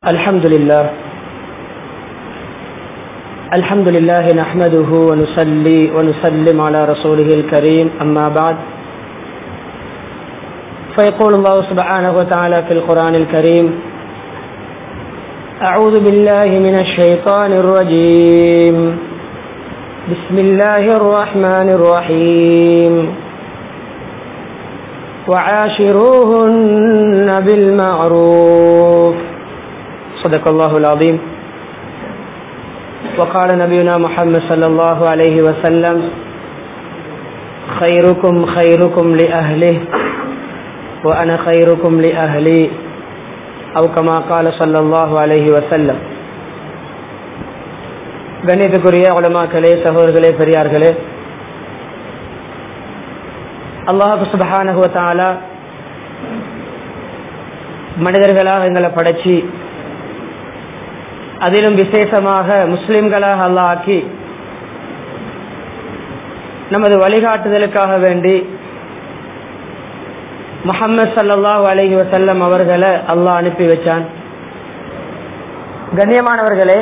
الحمد لله الحمد لله نحمده ونصلي ونسلم على رسوله الكريم أما بعد فيقول الله سبحانه وتعالى في القرآن الكريم أعوذ بالله من الشيطان الرجيم بسم الله الرحمن الرحيم وعاشروهن بالمعروف صدق الله العظيم وقال نبينا محمد صلى الله عليه وسلم خيركم خيركم لأهله وأنا خيركم لأهلي أو كما قال صلى الله عليه وسلم கணிதக்குரிய உலமாக்களே சகோதரர்களே பெரியார்களே அல்லாஹு சுபஹானகுவத்தாலா மனிதர்களாக எங்களை படைச்சி அதிலும் விசேஷமாக முஸ்லிம்களாக அல்லாஹ் ஆக்கி நமது வழிகாட்டுதலுக்காக வேண்டி முகம்மது சல்லாஹூ அலஹி வசல்லம் அவர்களை அல்லாஹ் அனுப்பி வச்சான் கண்ணியமானவர்களே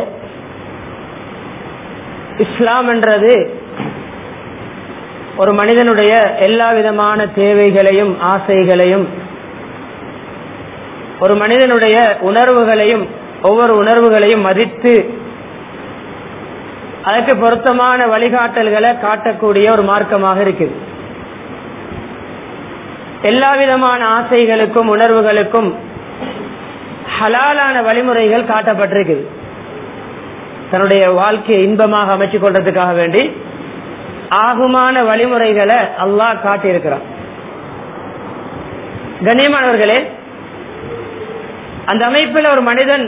இஸ்லாம் என்றது ஒரு மனிதனுடைய எல்லா விதமான தேவைகளையும் ஆசைகளையும் ஒரு மனிதனுடைய உணர்வுகளையும் ஒவ்வொரு உணர்வுகளையும் மதித்து அதற்கு பொருத்தமான வழிகாட்டல்களை காட்டக்கூடிய ஒரு மார்க்கமாக இருக்குது எல்லா விதமான ஆசைகளுக்கும் உணர்வுகளுக்கும் ஹலாலான வழிமுறைகள் காட்டப்பட்டிருக்குது தன்னுடைய வாழ்க்கையை இன்பமாக அமைச்சு கொள்றதுக்காக வேண்டி ஆகுமான வழிமுறைகளை அல்லாஹ் காட்டியிருக்கிறான் கண்ணியமானவர்களே அந்த அமைப்பில் ஒரு மனிதன்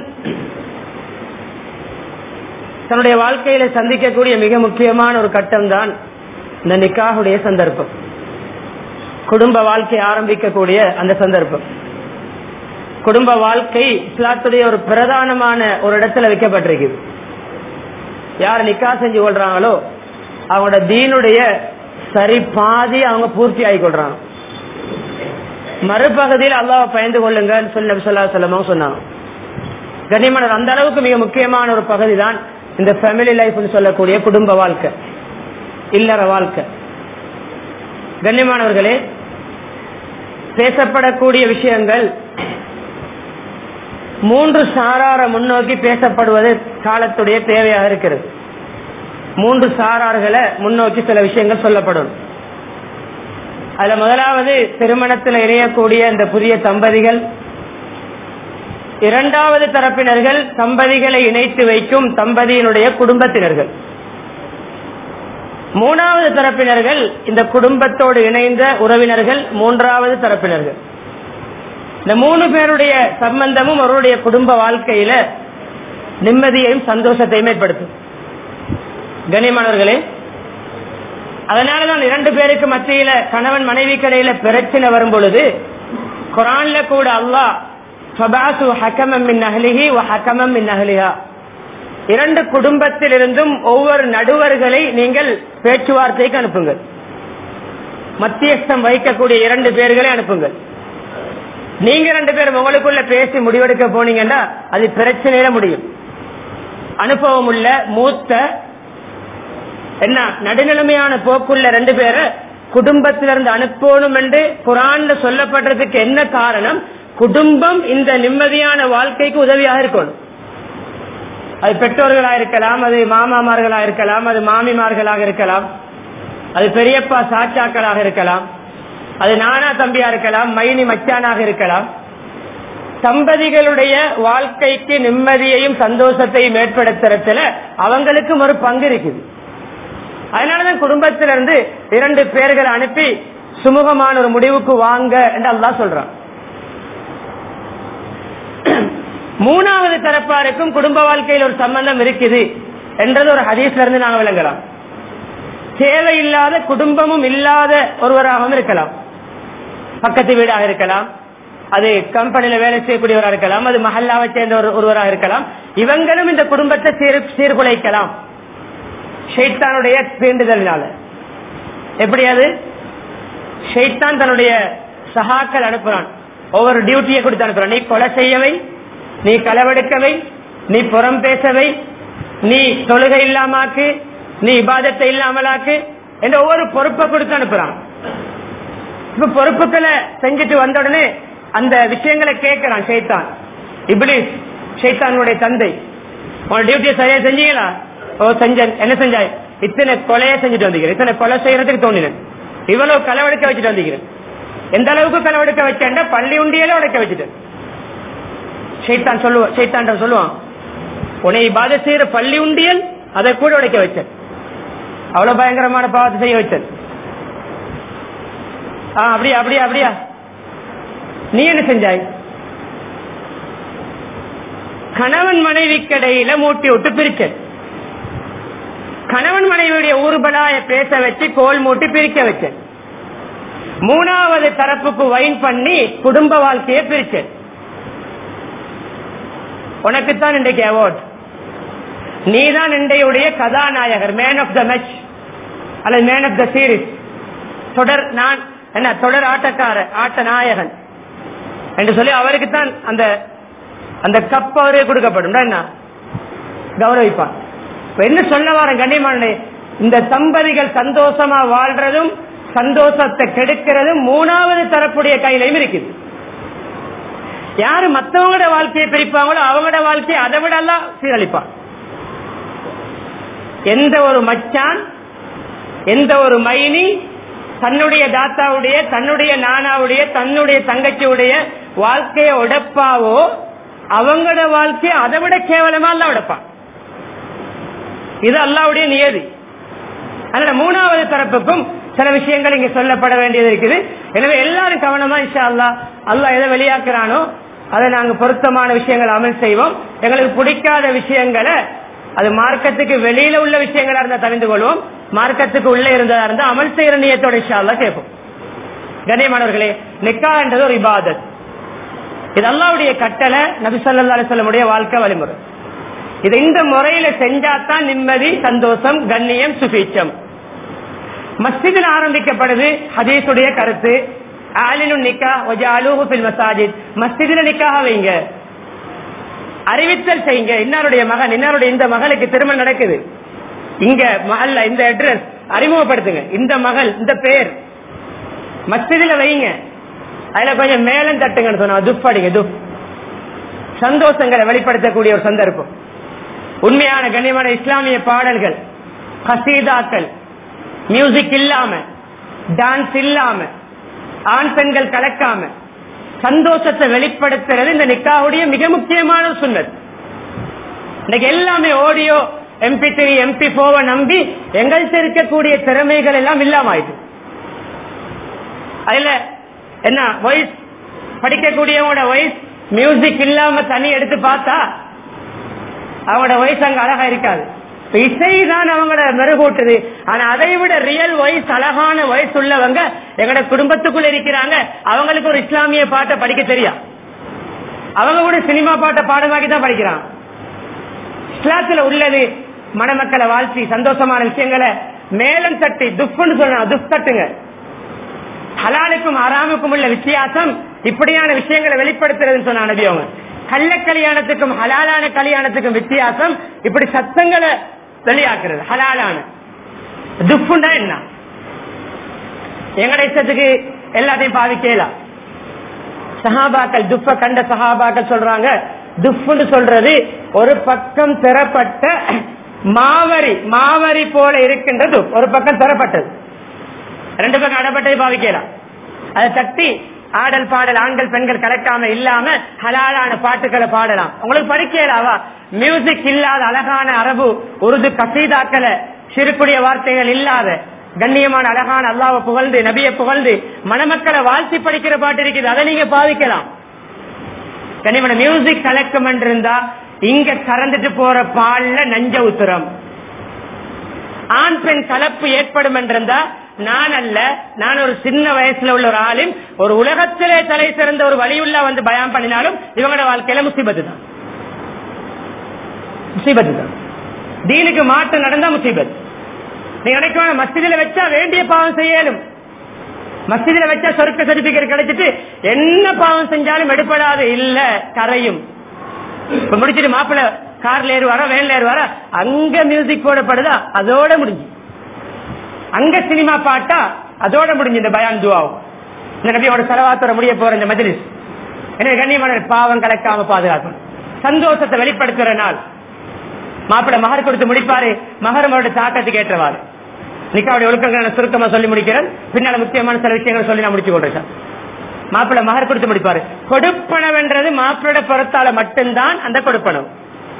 தன்னுடைய வாழ்க்கையில சந்திக்கக்கூடிய மிக முக்கியமான ஒரு கட்டம் தான் இந்த நிக்காவுடைய சந்தர்ப்பம் குடும்ப வாழ்க்கை ஆரம்பிக்கக்கூடிய அந்த சந்தர்ப்பம் குடும்ப வாழ்க்கை இஸ்லாத்துடைய ஒரு பிரதானமான ஒரு இடத்துல வைக்கப்பட்டிருக்குது யார் நிக்கா செஞ்சு கொள்றாங்களோ அவங்களோட தீனுடைய சரி பாதி அவங்க பூர்த்தி ஆகி கொள்றாங்க மறுபகுதியில் அல்லாஹ் பயந்து கொள்ளுங்கன்னு சொல்லி நபி சொல்லா சொல்லமும் சொன்னாங்க கனிமனர் அந்த அளவுக்கு மிக முக்கியமான ஒரு பகுதி தான் இந்த ஃபேமிலி லைஃப்னு சொல்லக்கூடிய குடும்ப வாழ்க்கை இல்லற வாழ்க்கை கண்ணியமானவர்களே பேசப்படக்கூடிய விஷயங்கள் மூன்று சாரார முன்னோக்கி பேசப்படுவது காலத்துடைய தேவையாக இருக்கிறது மூன்று சாரார்களை முன்னோக்கி சில விஷயங்கள் சொல்லப்படும் அதுல முதலாவது திருமணத்தில் இணையக்கூடிய இந்த புதிய தம்பதிகள் இரண்டாவது தரப்பினர்கள் தம்பதிகளை இணைத்து வைக்கும் தம்பதியினுடைய குடும்பத்தினர்கள் மூணாவது தரப்பினர்கள் இந்த குடும்பத்தோடு இணைந்த உறவினர்கள் மூன்றாவது தரப்பினர்கள் இந்த மூணு பேருடைய சம்பந்தமும் அவருடைய குடும்ப வாழ்க்கையில நிம்மதியையும் சந்தோஷத்தையும் ஏற்படுத்தும் கனிமானவர்களே அதனாலதான் இரண்டு பேருக்கு மத்தியில கணவன் மனைவி கடையில பிரச்சனை வரும் பொழுது குரான்ல கூட அல்லாஹ் இரண்டு குடும்பத்திலிருந்தும் ஒவ்வொரு நடுவர்களை நீங்கள் பேச்சுவார்த்தைக்கு அனுப்புங்கள் மத்தியஸ்தம் வைக்கக்கூடிய இரண்டு பேர்களை அனுப்புங்கள் நீங்க ரெண்டு பேரும் உங்களுக்குள்ள பேசி முடிவெடுக்க போனீங்கன்னா அது பிரச்சனையில முடியும் அனுபவம் உள்ள மூத்த என்ன நடுநிலைமையான போக்குள்ள ரெண்டு பேரை குடும்பத்திலிருந்து அனுப்பணும் என்று குரான்ல சொல்லப்படுறதுக்கு என்ன காரணம் குடும்பம் இந்த நிம்மதியான வாழ்க்கைக்கு உதவியாக இருக்கணும் அது பெற்றோர்களா இருக்கலாம் அது மாமாமார்களா இருக்கலாம் அது மாமிமார்களாக இருக்கலாம் அது பெரியப்பா சாச்சாக்களாக இருக்கலாம் அது நானா தம்பியா இருக்கலாம் மைனி மச்சானாக இருக்கலாம் தம்பதிகளுடைய வாழ்க்கைக்கு நிம்மதியையும் சந்தோஷத்தையும் ஏற்படுத்துறதுல அவங்களுக்கும் ஒரு பங்கு இருக்குது அதனாலதான் குடும்பத்திலிருந்து இரண்டு பேர்களை அனுப்பி சுமூகமான ஒரு முடிவுக்கு வாங்க என்று அல்லா சொல்றான் மூணாவது தரப்பாருக்கும் குடும்ப வாழ்க்கையில் ஒரு சம்பந்தம் இருக்குது என்றது ஒரு ஹதீஸ்ல இருந்து நாங்க விளங்கலாம் தேவையில்லாத குடும்பமும் இல்லாத ஒருவராகவும் இருக்கலாம் பக்கத்து வீடாக இருக்கலாம் அது கம்பெனியில வேலை செய்யக்கூடியவராக இருக்கலாம் அது மஹல்லாவை சேர்ந்த ஒரு ஒருவராக இருக்கலாம் இவங்களும் இந்த குடும்பத்தை சீர் சீர்குலைக்கலாம் ஷெய்தானுடைய தீண்டுதலினால எப்படி அது ஷெய்தான் தன்னுடைய சகாக்கள் அனுப்புறான் ஒவ்வொரு டியூட்டியை கொடுத்து அனுப்புறான் நீ கொலை செய்யவை நீ களவெடுக்கவை நீ புறம் பேசவை நீ தொழுகை இல்லாமாக்கு நீ இபாதத்தை இல்லாமலாக்கு என்ற ஒவ்வொரு பொறுப்பை கொடுத்து அனுப்புறான் இப்ப பொறுப்புகளை செஞ்சுட்டு வந்த உடனே அந்த விஷயங்களை கேட்கிறான் ஷைத்தான் இப்ளீஸ் ஷைத்தானுடைய தந்தை உன் டியூட்டியை சரியா செஞ்சீங்களா ஓ செஞ்சேன் என்ன செஞ்சாய் இத்தனை கொலையை செஞ்சுட்டு வந்தீங்க இத்தனை கொலை செய்யறதுக்கு தோணினேன் இவ்வளவு களவெடுக்க வச்சுட்டு வந்தீங்க எந்த அளவுக்கு களவெடுக்க வச்சேன்டா பள்ளி உண்டியல உடைக்க வச்சுட்டேன் ஷைத்தான் சொல்லுவான் ஷைத்தான் சொல்லுவான் உன்னை பாத செய்யற பள்ளி உண்டியல் அதை கூட உடைக்க வச்சேன் அவ்வளவு பயங்கரமான பாவத்தை செய்ய வச்சேன் ஆ அப்படியா அப்படியா அப்படியா நீ என்ன செஞ்சாய் கணவன் மனைவி கடையில மூட்டி விட்டு பிரிச்சேன் கணவன் மனைவியுடைய ஊர்பலாய பேச வச்சு கோல் மூட்டி பிரிக்க வச்சேன் மூணாவது தரப்புக்கு வைன் பண்ணி குடும்ப வாழ்க்கையை பிரிச்சேன் உனக்குத்தான் இன்றைக்கு அவார்ட் நீதான் இன்றையுடைய கதாநாயகர் மேன் ஆஃப் த மேட்ச் அல்லது மேன் ஆஃப் த சீரிஸ் தொடர் நான் என்ன தொடர் ஆட்டக்கார ஆட்ட நாயகன் என்று சொல்லி அவருக்கு தான் அந்த அந்த கப் அவரே கொடுக்கப்படும் என்ன கௌரவிப்பான் இப்ப என்ன சொல்ல வர கண்ணியமான இந்த தம்பதிகள் சந்தோஷமா வாழ்றதும் சந்தோஷத்தை கெடுக்கிறதும் மூணாவது தரப்புடைய கையிலையும் இருக்குது யாரு மத்தவங்களோட வாழ்க்கையை பிரிப்பாங்களோ அவங்களோட வாழ்க்கையை அதை விட எல்லாம் சீரழிப்பான் எந்த ஒரு மச்சான் எந்த ஒரு மைனி தன்னுடைய தாத்தாவுடைய தன்னுடைய நானாவுடைய தன்னுடைய தங்கச்சியுடைய வாழ்க்கையை உடப்பாவோ அவங்களோட வாழ்க்கையை அதை விட கேவலமா அல்ல உடைப்பான் இது அல்லாவுடைய நியதி அதனால மூணாவது தரப்புக்கும் சில விஷயங்கள் இங்க சொல்லப்பட வேண்டியது இருக்குது எனவே எல்லாரும் கவனமா இன்ஷா அல்லா அல்லாஹ் எதை வெளியாக்குறானோ அதை நாங்க பொருத்தமான விஷயங்கள் அமல் செய்வோம் எங்களுக்கு பிடிக்காத விஷயங்களை அது மார்க்கத்துக்கு வெளியில உள்ள விஷயங்களா இருந்தா தெரிந்து கொள்வோம் மார்க்கத்துக்கு உள்ள இருந்ததா இருந்தா அமல் செய்யற நியத்தோட இன்ஷா அல்லா கேட்போம் கண்ணியமானவர்களே நிக்கா என்றது ஒரு இபாதத் இது அல்லாவுடைய கட்டளை நபி சொல்லா அலிசல்லமுடைய வாழ்க்கை வழிமுறை இது இந்த முறையில செஞ்சாதான் நிம்மதி சந்தோஷம் கண்ணியம் சுபீச்சம் மஸ்ஜிதில் ஆரம்பிக்கப்படுது ஹதீஸுடைய கருத்து ஆலினு நிக்கா அலூஹு பில் மசாஜித் மஸ்ஜிதில் நிக்காக வைங்க அறிவித்தல் செய்யுங்க இன்னாருடைய மகன் இன்னாருடைய இந்த மகளுக்கு திருமணம் நடக்குது இங்க மகல்ல இந்த அட்ரஸ் அறிமுகப்படுத்துங்க இந்த மகள் இந்த பேர் மஸ்ஜிதில் வைங்க அதுல கொஞ்சம் மேலும் தட்டுங்கன்னு சொன்னா துப் அடிங்க துப் சந்தோஷங்களை வெளிப்படுத்தக்கூடிய ஒரு சந்தர்ப்பம் உண்மையான கண்ணியமான இஸ்லாமிய பாடல்கள் கசீதாக்கள் மியூசிக் இல்லாம டான்ஸ் இல்லாம ஆண் பெண்கள் கலக்காம சந்தோஷத்தை வெளிப்படுத்துறது இந்த நிக்காவுடைய மிக முக்கியமான சுண்ணத் இன்னைக்கு எல்லாமே ஆடியோ எம்பி த்ரீ எம்பி போவ நம்பி எங்கள்கிட்ட இருக்கக்கூடிய திறமைகள் எல்லாம் இல்லாம ஆயிடுது அதுல என்ன வாய்ஸ் படிக்கக்கூடியவங்களோட வாய்ஸ் மியூசிக் இல்லாம தனி எடுத்து பார்த்தா அவங்களோட வயசு அங்க அழகா இருக்காது இசை தான் அவங்களோட மெருகூட்டுது ஆனா அதை விட ரியல் வயசு அழகான வயசு உள்ளவங்க எங்களோட குடும்பத்துக்குள்ள இருக்கிறாங்க அவங்களுக்கு ஒரு இஸ்லாமிய பாட்டை படிக்க தெரியா அவங்க கூட சினிமா பாட்டை பாடமாக்கி தான் படிக்கிறான் இஸ்லாத்துல உள்ளது மணமக்களை வாழ்த்தி சந்தோஷமான விஷயங்களை மேலும் தட்டி துப்புன்னு சொல்லணும் துப் தட்டுங்க ஹலாலுக்கும் ஹராமுக்கும் உள்ள வித்தியாசம் இப்படியான விஷயங்களை வெளிப்படுத்துறதுன்னு சொன்ன நபி அவங்க கள்ள கல்யாணத்துக்கும் ஹலாலான கல்யாணத்துக்கும் வித்தியாசம் இப்படி சத்தங்களை வெளியாக்குறது ஹலாலான துப்புண்டா என்ன எங்கட இஷ்டத்துக்கு எல்லாத்தையும் பாவிக்கலாம் சஹாபாக்கள் துப்ப கண்ட சஹாபாக்கள் சொல்றாங்க துப்புன்னு சொல்றது ஒரு பக்கம் திறப்பட்ட மாவரி மாவரி போல இருக்கின்ற துப் ஒரு பக்கம் திறப்பட்டது ரெண்டு பக்கம் அடப்பட்டது பாவிக்கலாம் அதை தட்டி ஆடல் பாடல் ஆண்கள் பெண்கள் கலக்காம இல்லாம ஹலாலான பாட்டுகளை பாடலாம் உங்களுக்கு படிக்கலாவா மியூசிக் இல்லாத அழகான அரபு உருது கசீதாக்களை சிறுக்குடைய வார்த்தைகள் இல்லாத கண்ணியமான அழகான அல்லாவை புகழ்ந்து நபியை புகழ்ந்து மணமக்களை வாழ்த்தி படிக்கிற பாட்டு இருக்குது அதை நீங்க பாவிக்கலாம் கண்ணியமான மியூசிக் கலக்கம் இருந்தா இங்க கறந்துட்டு போற பால்ல நஞ்ச உத்தரம் ஆண் பெண் கலப்பு ஏற்படும் என்றிருந்தா நான் அல்ல நான் ஒரு சின்ன வயசுல உள்ள ஒரு ஆளும் ஒரு உலகத்திலே தலை சிறந்த ஒரு வழியுள்ள வந்து பயம் பண்ணினாலும் இவங்களோட வாழ்க்கையில முசிபத்து தான் முசீபத்து தான் தீனுக்கு மாற்றம் நடந்தா முசீபத் நீ நினைக்க மஸ்ஜிதில் வச்சா வேண்டிய பாவம் செய்யலும் மஸ்ஜிதில் வச்சா சொர்க்க சர்டிபிகேட் கிடைச்சிட்டு என்ன பாவம் செஞ்சாலும் எடுப்படாது இல்ல கரையும் இப்ப முடிச்சிட்டு மாப்பிள்ள கார்ல ஏறுவாரா வேன்ல ஏறுவாரா அங்க மியூசிக் போடப்படுதா அதோட முடிஞ்சு அங்க சினிமா பாட்டா அதோட முடிஞ்சு இந்த பயான் துவாவும் இந்த நபியோட செலவாத்தோட முடிய போற இந்த மஜ்லிஸ் எனவே கண்ணியமான பாவம் கலக்காம பாதுகாக்கணும் சந்தோஷத்தை வெளிப்படுத்துற நாள் மாப்பிள்ள மகர் கொடுத்து முடிப்பாரு மகர் அவருடைய தாக்கத்துக்கு ஏற்றவாறு நிக்காவுடைய ஒழுக்கங்களை நான் சுருக்கமா சொல்லி முடிக்கிறேன் பின்னால முக்கியமான சில விஷயங்களை சொல்லி நான் முடிச்சு கொண்டிருக்கேன் மாப்பிள்ள மகர் கொடுத்து முடிப்பாரு கொடுப்பனவென்றது மாப்பிளோட புறத்தால மட்டும்தான் அந்த கொடுப்பனவு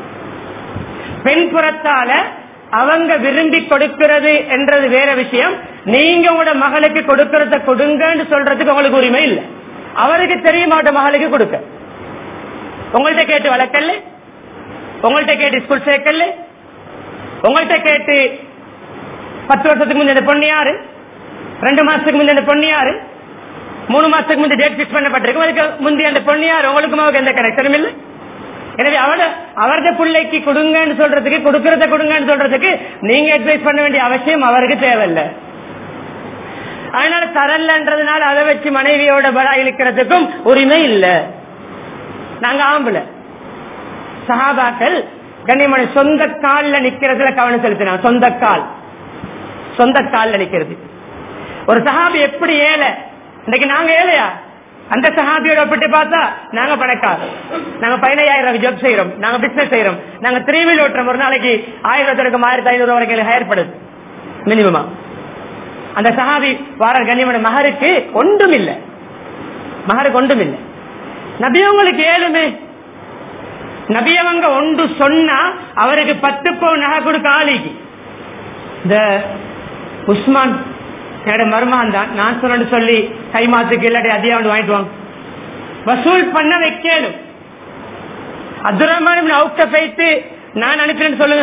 பெண் புறத்தால அவங்க விரும்பி கொடுக்கிறது என்றது வேற விஷயம் நீங்க உங்களோட மகளுக்கு கொடுக்கறத கொடுங்கன்னு சொல்றதுக்கு உங்களுக்கு உரிமை இல்லை அவருக்கு தெரியும் அவட மகளுக்கு கொடுக்க உங்கள்கிட்ட கேட்டு வளர்க்கல உங்கள்கிட்ட கேட்டு ஸ்கூல் சேர்க்கல உங்கள்கிட்ட கேட்டு பத்து வருஷத்துக்கு முந்தைய பொண்ணு யாரு ரெண்டு மாசத்துக்கு முந்தைய பொண்ணு யாரு மூணு மாசத்துக்கு முந்தைய டேட் பிக்ஸ் பண்ணப்பட்டிருக்கும் அதுக்கு முந்தைய அந்த பொண்ணு யாரு உங்களுக்கும் அவருக்கு எந்த கனெக்ஷனும் இல்லை எனவே அவட அவரது பிள்ளைக்கு கொடுங்கன்னு சொல்றதுக்கு கொடுக்கறத கொடுங்கன்னு சொல்றதுக்கு நீங்க அட்வைஸ் பண்ண வேண்டிய அவசியம் அவருக்கு தேவையில்லை அதனால தரலன்றதுனால அதை வச்சு மனைவியோட பலா இழுக்கிறதுக்கும் உரிமை இல்லை நாங்க ஆம்பளை சஹாபாக்கள் கண்ணியமான சொந்த கால்ல நிக்கிறதுல கவனம் செலுத்தினாங்க சொந்த கால் சொந்த கால்ல நிக்கிறது ஒரு சஹாபி எப்படி ஏழை இன்னைக்கு நாங்க ஏழையா அந்த சஹாபியோட ஒப்பிட்டு பார்த்தா நாங்க பணக்காரர் நாங்க பதினையாயிரம் ஜாப் செய்யறோம் நாங்க பிசினஸ் செய்யறோம் நாங்க த்ரீ வீல் ஓட்டுறோம் ஒரு நாளைக்கு ஆயிரத்தி ஆயிரத்தி ஐநூறு வரைக்கும் ஹையர்படுது மினிமமா அந்த சஹாபி வார கண்ணியமான மகருக்கு ஒன்றும் இல்லை மகருக்கு ஒன்றும் இல்லை நபியவங்களுக்கு ஏழுமே நபியவங்க ஒன்று சொன்னா அவருக்கு பத்து பவுன் நகை கொடுக்க ஆளிக்கு இந்த உஸ்மான் என்னோட மருமான் தான் நான் சொன்னு சொல்லி கைமாத்துக்கு இல்லாட்டி அதிகம் வாங்கிட்டு வாங்க வசூல் பண்ண வைக்கணும் அப்துல் ரஹ்மான் அவுக்க போயிட்டு நான் அனுப்பினேன்னு சொல்லுங்க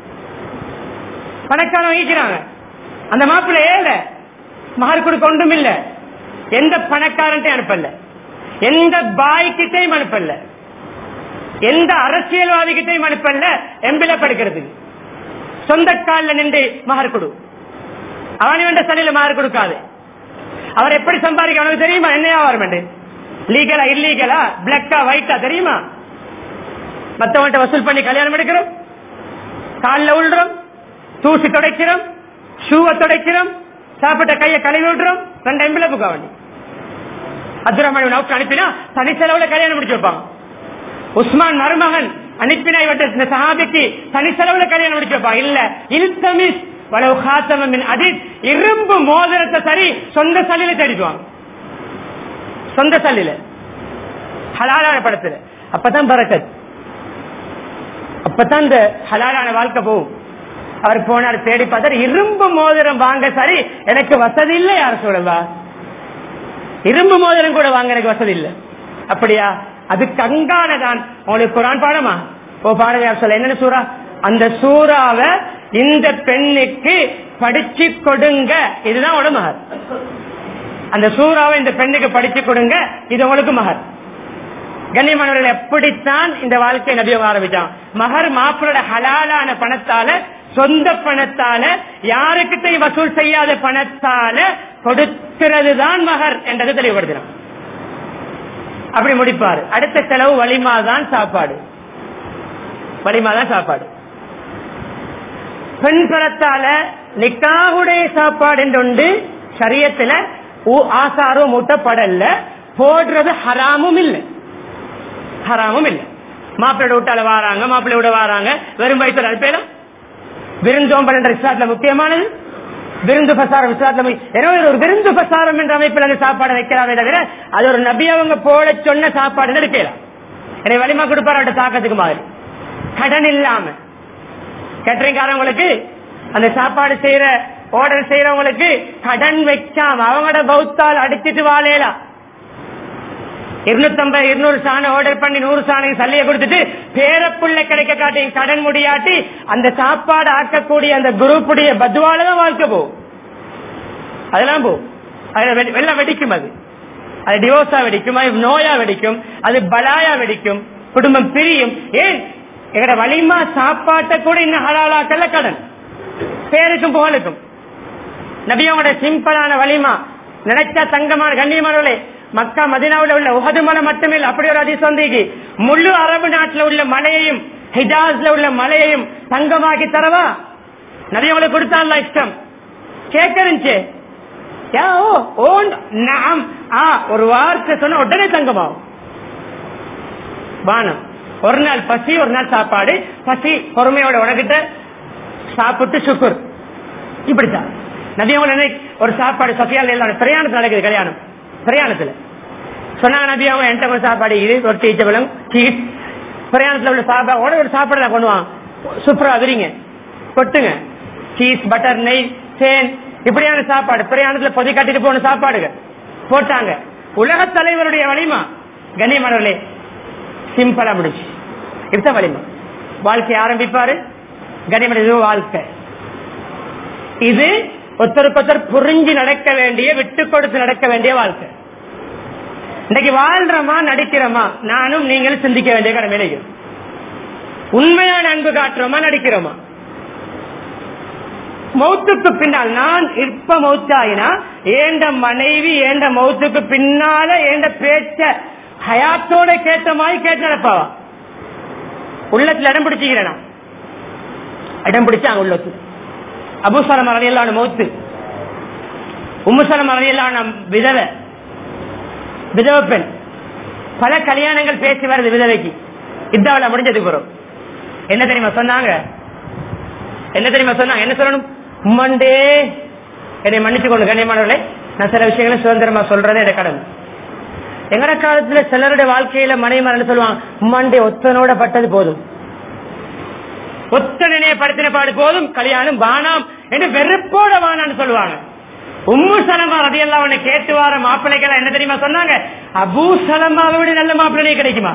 பணக்காரன் வாங்கிக்கிறாங்க அந்த மாப்பிள்ள ஏழை மகர் கொடுக்க ஒன்றும் இல்ல எந்த பணக்காரன்ட்டையும் அனுப்பல எந்த பாய்கிட்டையும் அனுப்பல எந்த அரசியல்வாதி கிட்டையும் அனுப்பல எம்பில படுக்கிறதுக்கு சொந்த காலில் நின்று மகர் கொடு அவன் வேண்ட சலையில மகர் கொடுக்காது அவர் எப்படி சம்பாதிக்க அவனுக்கு தெரியுமா என்ன வியாபாரம் என்று லீகலா இல்லீகலா பிளாக்கா ஒயிட்டா தெரியுமா மத்தவன்ட்ட வசூல் பண்ணி கல்யாணம் எடுக்கிறோம் காலில் விழுறோம் தூசி துடைக்கிறோம் ஷூவை துடைக்கிறோம் சாப்பிட்ட கையை கழுவி விடுறோம் ரெண்டு எம்பிளப்புக்கு அவன் அப்துல் நவுக்கு அனுப்பினா தனி செலவுல கல்யாணம் முடிச்சு வைப்பாங்க உஸ்மான் மருமகன் அனுப்பினா இவற்றை இந்த சஹாபிக்கு தனி செலவுல கல்யாணம் முடிச்சு வைப்பாங்க இல்ல இல்தமிஸ் வளவு காத்தமின் அதித் இரும்பு மோதிரத்தை சரி சொந்த சல்லில தேடிக்குவாங்க சொந்த சல்லில ஹலாலான படத்துல அப்பதான் பரக்கத் அப்பதான் இந்த ஹலாலான வாழ்க்கை போகும் அவர் போனார் தேடி பார்த்தார் இரும்பு மோதிரம் வாங்க சரி எனக்கு வசதி இல்லை யார் சொல்லவா இரும்பு மோதிரம் கூட வாங்க எனக்கு வசதி இல்லை அப்படியா அது கங்கானதான் உங்களுக்கு குரான் பாடமா ஓ பாடவே சொல்ல என்னன்னு சூறா அந்த சூறாவை இந்த பெண்ணுக்கு படிச்சு கொடுங்க இதுதான் உட மகர் அந்த சூறாவை இந்த பெண்ணுக்கு படிச்சு கொடுங்க இது உங்களுக்கு மகர் கண்ணியமானவர்கள் எப்படித்தான் இந்த வாழ்க்கை நபியம் ஆரம்பிச்சான் மகர் மாப்பிளோட ஹலாலான பணத்தால சொந்த பணத்தால யாருக்கிட்டையும் வசூல் செய்யாத பணத்தால கொடுக்கிறது தான் மகர் என்றதை தெளிவுபடுத்தினான் அப்படி முடிப்பார் அடுத்த செலவு வலிமா தான் சாப்பாடு வலிமா தான் சாப்பாடு பெண் பணத்தால நிக்காவுடைய சாப்பாடு என்று சரியத்துல ஆசாரம் ஊட்டப்படல போடுறது ஹராமும் இல்லை ஹராமும் இல்லை மாப்பிள்ளை விட்டால வாராங்க மாப்பிள்ளை விட வாராங்க வெறும் வயிற்று அது பேரும் விருந்தோம்பல் என்ற இஸ்லாத்துல முக்கியமானது விருந்து பிரசாரம் இஸ்லாத்துல எனவே ஒரு விருந்து பிரசாரம் என்ற அமைப்பில் அந்த சாப்பாடு வைக்கலாமே தவிர அது ஒரு நபி அவங்க போட சொன்ன சாப்பாடு எடுக்கலாம் எனவே வலிமா கொடுப்பார் அவருடைய தாக்கத்துக்கு மாதிரி கடன் இல்லாம கேட்டரிங்காரவங்களுக்கு அந்த சாப்பாடு செய்யற ஆர்டர் செய்யறவங்களுக்கு கடன் வைக்காம அவங்களோட பௌத்தால் அடிச்சிட்டு வாழலாம் இருநூத்தம்பது இருநூறு சாணை ஆர்டர் பண்ணி நூறு சாணை சல்லியை கொடுத்துட்டு பேரப்புள்ள கிடைக்க காட்டி கடன் முடியாட்டி அந்த சாப்பாடு ஆக்கக்கூடிய அந்த குரூப்புடைய பத்வால தான் வாழ்க்கை போகும் அதெல்லாம் போகும் அதுல வெள்ளம் வெடிக்கும் அது அது டிவோர்ஸா வெடிக்கும் அது நோயா வெடிக்கும் அது பலாயா வெடிக்கும் குடும்பம் பிரியும் ஏன் எங்கட வலிமா சாப்பாட்டை கூட இன்னும் ஹலாலாக்கல்ல கடன் பேருக்கும் புகழுக்கும் நபியோட சிம்பிளான வலிமா நினைச்சா தங்கமான கண்ணியமானவர்களே மக்கா மதினாவில் உள்ள உகது மலை மட்டுமே இல்ல, அப்படி ஒரு அதிசயம் வந்தீங்க முழு அரபு நாட்டில் உள்ள மலையையும் ஹிஜாஸ்ல உள்ள மலையையும் தங்கமாக்கி தரவா நிறைய உங்களுக்கு கொடுத்தான்ல இஷ்டம் கேட்கருந்துச்சு யா, ஓ ஓ நாம் ஆ ஒரு வார்த்தை சொன்ன உடனே தங்கமாகும் வானம் ஒரு நாள் பசி ஒரு நாள் சாப்பாடு பசி பொறுமையோட உனக்கிட்ட சாப்பிட்டு சுக்குர் இப்படித்தான் நபியவங்க நினை ஒரு சாப்பாடு சஃபியால் எல்லாம் பிரயாணத்தில் நடக்குது கல்யாணம் பிரயாணத்துல சொன்னாங்க நபி அவங்க என்கிட்ட ஒரு சாப்பாடு இது ரொட்டி சபலம் சீஸ் பிரயாணத்துல உள்ள சாப்பாடு உடனே ஒரு சாப்பாடு நான் கொண்டு வாங்க சூப்பரா விரிங்க கொட்டுங்க சீஸ் பட்டர் நெய் தேன் இப்படியான சாப்பாடு பிரயாணத்துல பொதி கட்டிட்டு போன சாப்பாடுகள் போட்டாங்க உலக தலைவருடைய வலிமா கண்ணியமானவர்களே சிம்பிளா முடிச்சு இதுதான் வலிமை வாழ்க்கை ஆரம்பிப்பாரு கனிமன் இது வாழ்க்கை இது ஒருத்தருக்கொத்தர் புரிஞ்சு நடக்க வேண்டிய விட்டு கொடுத்து நடக்க வேண்டிய வாழ்க்கை இன்னைக்கு வாழ்றோமா நடிக்கிறோமா நானும் நீங்கள் சிந்திக்க வேண்டிய கடமையில இருக்கிறோம். உண்மையான அன்பு காட்டுறோமா நடிக்கிறோமா மௌத்துக்கு பின்னால் நான் இப்ப மௌத்தாயினா ஏண்ட மனைவி ஏண்ட மௌத்துக்கு பின்னால ஏண்ட பேச்ச ஹயாத்தோட கேட்ட மாதிரி கேட்டு நடப்பாவா உள்ளத்துல இடம் பிடிச்சிக்கிறேன் இடம் பிடிச்சாங்க உள்ளத்துல அபுசலம் அறையிலான மௌத்து உம்முசலம் அறையிலான விதவை விதவை பெண் பல கல்யாணங்கள் பேசி வருது விதவைக்கு இதாவில முடிஞ்சதுக்கு பிறகு என்ன தெரியுமா சொன்னாங்க என்ன தெரியுமா சொன்னாங்க என்ன சொல்லணும் உம்மண்டே என்னை மன்னிச்சு கொண்டு கண்ணியமானவர்களே நான் சில விஷயங்களை சுதந்திரமா சொல்றதே எனக்கு கடமை எங்கட காலத்துல சிலருடைய வாழ்க்கையில மனைவி மரணம் சொல்லுவாங்க உம்மண்டே ஒத்தனோட பட்டது போதும் ஒத்த நினைவுபடுத்தின பாடு போதும் கல்யாணம் வானாம் என்று வெறுப்போட வானான்னு சொல்லுவாங்க உம்மு சலமா ரதியெல்லாம் உன்னை கேட்டு வார மாப்பிள்ளைகள் என்ன தெரியுமா சொன்னாங்க அபூ சலமாவை விட நல்ல மாப்பிள்ளை கிடைக்குமா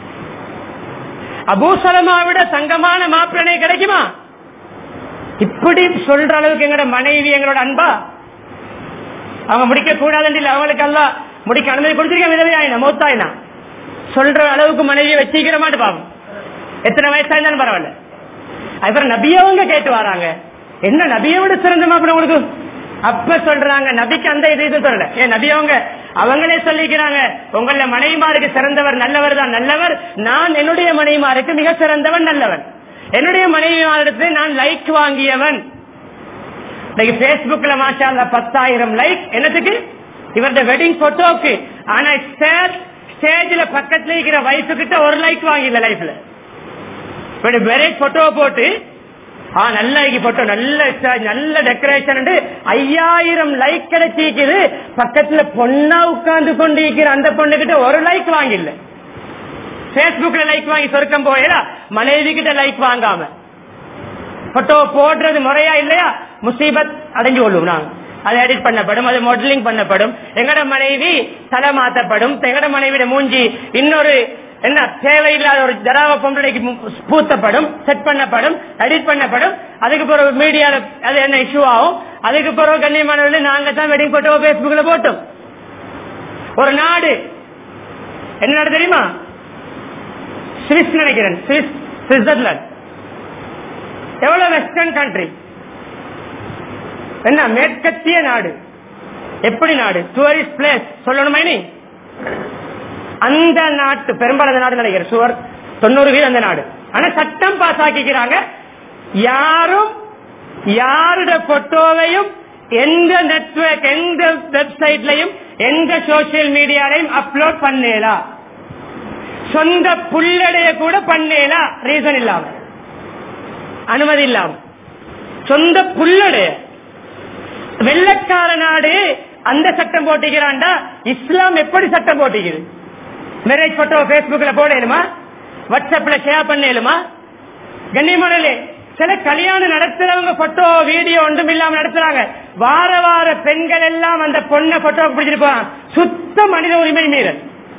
அபூ சலமாவை விட தங்கமான மாப்பிள்ளை கிடைக்குமா இப்படி சொல்ற அளவுக்கு எங்களோட மனைவி எங்களோட அன்பா அவங்க முடிக்க கூடாதுன்னு இல்ல அவங்களுக்கு எல்லாம் முடிக்க அனுமதி கொடுத்திருக்க விதவையாயினா மௌத்தாயினா சொல்ற அளவுக்கு மனைவியை வச்சிக்கிற மாட்டு பாவம் எத்தனை வயசா இருந்தாலும் பரவாயில்ல அதுக்கப்புறம் நபியவங்க கேட்டு வராங்க என்ன நபியை விட சிறந்த மாப்பிள்ள உங்களுக்கு அப்ப சொல்றாங்க நபிக்கு அந்த இது இது சொல்லல ஏன் நபியவங்க அவங்களே சொல்லிக்கிறாங்க உங்கள மனைவிமாருக்கு சிறந்தவர் நல்லவர் தான் நல்லவர் நான் என்னுடைய மனைவிமாருக்கு மிக சிறந்தவன் நல்லவன் என்னுடைய மனைவிமாருக்கு நான் லைக் வாங்கியவன் இன்னைக்கு பேஸ்புக்ல மாஷா அல்லாஹ் பத்தாயிரம் லைக் என்னத்துக்கு இவருடைய வெட்டிங் போட்டோக்கு ஆனா ஸ்டேஜ்ல பக்கத்துல இருக்கிற வயசு கிட்ட ஒரு லைக் வாங்கிடல லைஃப்ல வெரை போட்டோ போட்டு ஆ நல்ல போட்டோ நல்ல stage, நல்ல டெக்கரேஷன் ஐயாயிரம் லைக் கிடைச்சிக்குது பக்கத்துல பொண்ணா உட்கார்ந்து கொண்டு இருக்கிற அந்த பொண்ணு கிட்ட ஒரு லைக் வாங்கிடல பேஸ்புக்ல லைக் வாங்கி சொர்க்கம் போயடா மனைவி கிட்ட லைக் வாங்காம போட்டோ போடுறது முறையா இல்லையா முசீபத் அடைஞ்சு கொள்ளும் நாங்க அது எடிட் பண்ணப்படும் அது மாடலிங் பண்ணப்படும் எங்கட மனைவி தலை மாத்தப்படும் எங்கட மனைவியோட மூஞ்சி இன்னொரு என்ன தேவையில்லாத ஒரு ஜராவ பொம்பளைக்கு மு- பூத்தப்படும் செட் பண்ணப்படும் எடிட் பண்ணப்படும் அதுக்கு பிறகு மீடியால அது என்ன இஷ்யூ ஆகும் அதுக்கு பிறகு கண்ணியமானவர்கள் நாங்க தான் வெட்டிங் போட்டோ பேஸ்புக்ல போட்டோம் ஒரு நாடு என்ன நாடு தெரியுமா சுவிஸ் நினைக்கிறேன் சுவிஸ் சுவிட்சர்லாந்து எவ்வளவு வெஸ்டர்ன் கண்ட்ரி என்ன மேற்கத்திய நாடு எப்படி நாடு டூரிஸ்ட் பிளேஸ் சொல்லணுமா நீ அந்த நாட்டு பெரும்பாலான நாடு நினைக்கிறேன் சுவர் தொண்ணூறு வீதம் அந்த நாடு ஆனா சட்டம் பாஸ் ஆக்கிக்கிறாங்க யாரும் யாருடைய போட்டோவையும் எந்த நெட்வொர்க் எந்த வெப்சைட்லயும் எந்த சோசியல் மீடியாலையும் அப்லோட் பண்ணலாம் சொந்த புள்ளடைய கூட பண்ணலாம் ரீசன் இல்லாம அனுமதி இல்லாம சொந்த புள்ளடைய வெள்ளக்கார நாடு அந்த சட்டம் போட்டிக்கிறான்டா இஸ்லாம் எப்படி சட்டம் போட்டிக்குது மேரேஜ் போட்டோ பேஸ்புக்ல போடலுமா வாட்ஸ்அப்ல ஷேர் பண்ணலுமா கண்ணியமானே சில கல்யாணம் நடத்துறவங்க போட்டோ வீடியோ ஒன்றும் இல்லாம நடத்துறாங்க வார வார பெண்கள் எல்லாம் அந்த பொண்ணை போட்டோ பிடிச்சிருப்பாங்க சுத்த மனித உரிமை மீறல்